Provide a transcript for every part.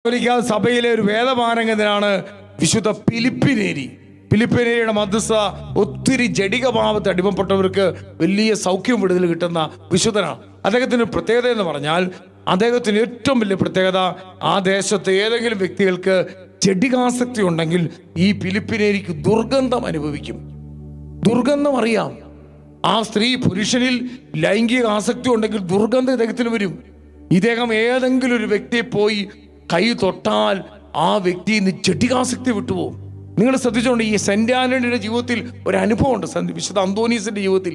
കത്തോലിക്ക സഭയിലെ ഒരു വേദപാരംഗത്തിനാണ് വിശുദ്ധ പിലിപ്പിനേരി പിലിപ്പിനേരിയുടെ മധ്യസ്ഥ ഒത്തിരി ജടിക ഭാവത്ത് അടിമപ്പെട്ടവർക്ക് വലിയ സൗഖ്യം വിടുതൽ കിട്ടുന്ന വിശുദ്ധനാണ് അദ്ദേഹത്തിന് ഒരു പ്രത്യേകത എന്ന് പറഞ്ഞാൽ അദ്ദേഹത്തിന് ഏറ്റവും വലിയ പ്രത്യേകത ആ ദേശത്തെ ഏതെങ്കിലും വ്യക്തികൾക്ക് ജഡികാസക്തി ഉണ്ടെങ്കിൽ ഈ പിലിപ്പിനേരിക്ക് ദുർഗന്ധം അനുഭവിക്കും ദുർഗന്ധം അറിയാം ആ സ്ത്രീ പുരുഷനിൽ ലൈംഗിക ആസക്തി ഉണ്ടെങ്കിൽ ദുർഗന്ധം ഇദ്ദേഹത്തിന് വരും ഇദ്ദേഹം ഏതെങ്കിലും ഒരു വ്യക്തിയെ പോയി കൈ തൊട്ടാൽ ആ വ്യക്തി ഇന്ന് ജഡികാസക്തി വിട്ടുപോകും നിങ്ങൾ ശ്രദ്ധിച്ചോണ്ട് ഈ സെന്റ് ആന്റണിയുടെ ജീവിതത്തിൽ ഒരു അനുഭവമുണ്ട് സന്ത് വിശുദ്ധ അന്തോനീസിന്റെ ജീവിതത്തിൽ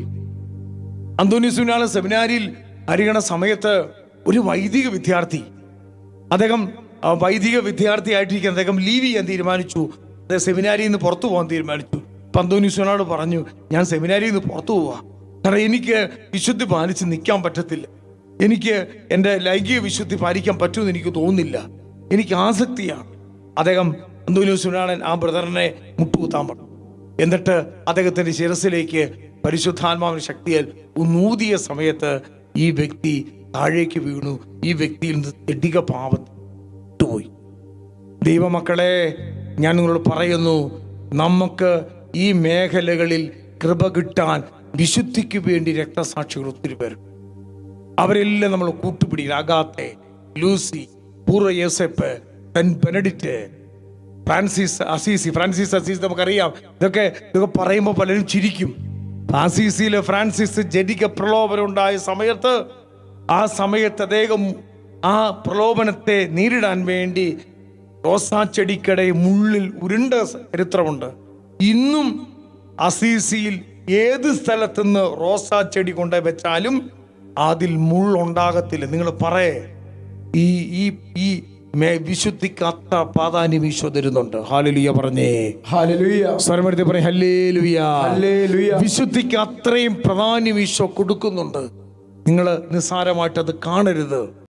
അന്തോനീസുനാള് സെമിനാരിയിൽ അരികണ സമയത്ത് ഒരു വൈദിക വിദ്യാർത്ഥി അദ്ദേഹം ആ, വൈദിക വിദ്യാർത്ഥിയായിട്ടിരിക്കുന്ന അദ്ദേഹം ലീവ് ചെയ്യാൻ തീരുമാനിച്ചു അദ്ദേഹം സെമിനാരിയിൽ നിന്ന് പുറത്തു പോകാൻ തീരുമാനിച്ചു അപ്പൊ അന്തോനീസുനോട് പറഞ്ഞു ഞാൻ സെമിനാരിയിൽ നിന്ന് പുറത്തു പോവാ കാരണം എനിക്ക് വിശുദ്ധി പാലിച്ച് നിൽക്കാൻ പറ്റത്തില്ല എനിക്ക് എൻ്റെ ലൈംഗിക വിശുദ്ധി പാലിക്കാൻ പറ്റുമെന്ന് എനിക്ക് തോന്നുന്നില്ല എനിക്ക് ആസക്തിയാണ് അദ്ദേഹം അന്തോനീസുനാളൻ ആ ബ്രദറിനെ മുട്ടുകുത്താൻ പറഞ്ഞു എന്നിട്ട് അദ്ദേഹത്തിന്റെ ശിരസിലേക്ക് പരിശുദ്ധാത്മാവിന്റെ ശക്തിയാൽ ഊതിയ സമയത്ത് ഈ വ്യക്തി താഴേക്ക് വീണു ഈ വ്യക്തിയിൽ നിന്ന് ജഡിക പാപത്ത് വിട്ടുപോയി ദൈവമക്കളെ ഞാൻ നിങ്ങളോട് പറയുന്നു നമുക്ക് ഈ മേഖലകളിൽ കൃപ കിട്ടാൻ വിശുദ്ധിക്ക് വേണ്ടി രക്തസാക്ഷികൾ ഒത്തിരി പേരുണ്ട് അവരെല്ലാം നമ്മൾ കൂട്ടുപിടിയിൽ അഗാത്തെ ലൂസി പൂർവ്വ യോസെപ്പ് Saint Benedict Francis Assisi Francis Assisi നമുക്കറിയാം ഇതൊക്കെ ഇതൊക്കെ പറയുമ്പോൾ പലരും ചിരിക്കും അസീസിയിലെ ഫ്രാൻസിസ് ജനിക പ്രലോഭനം ഉണ്ടായ സമയത്ത് ആ സമയത്ത് അദ്ദേഹം ആ പ്രലോഭനത്തെ നേരിടാൻ വേണ്ടി റോസാ ചെടിക്കടെ മുള്ളിൽ ഉരുണ്ട ചരിത്രമുണ്ട് ഇന്നും അസീസിയിൽ ഏത് സ്ഥലത്തുനിന്ന് റോസാ ചെടി കൊണ്ട് വെച്ചാലും അതിൽ മുള്ളുണ്ടാകത്തില്ല നിങ്ങൾ പറയേ ഈ ഈ ഈ മേ- വിശുദ്ധിക്ക് അത്ര പ്രാധാന്യം ഈശോ തരുന്നുണ്ട് ഹാലലുയ പറഞ്ഞേ ഹല്ലേലൂയ സ്വരമെടുത്ത് പറയും ഹല്ലേലുയ ഹല്ലേലൂയ വിശുദ്ധിക്ക് അത്രയും പ്രാധാന്യം ഈശോ കൊടുക്കുന്നുണ്ട് നിങ്ങൾ നിസ്സാരമായിട്ട് അത് കാണരുത്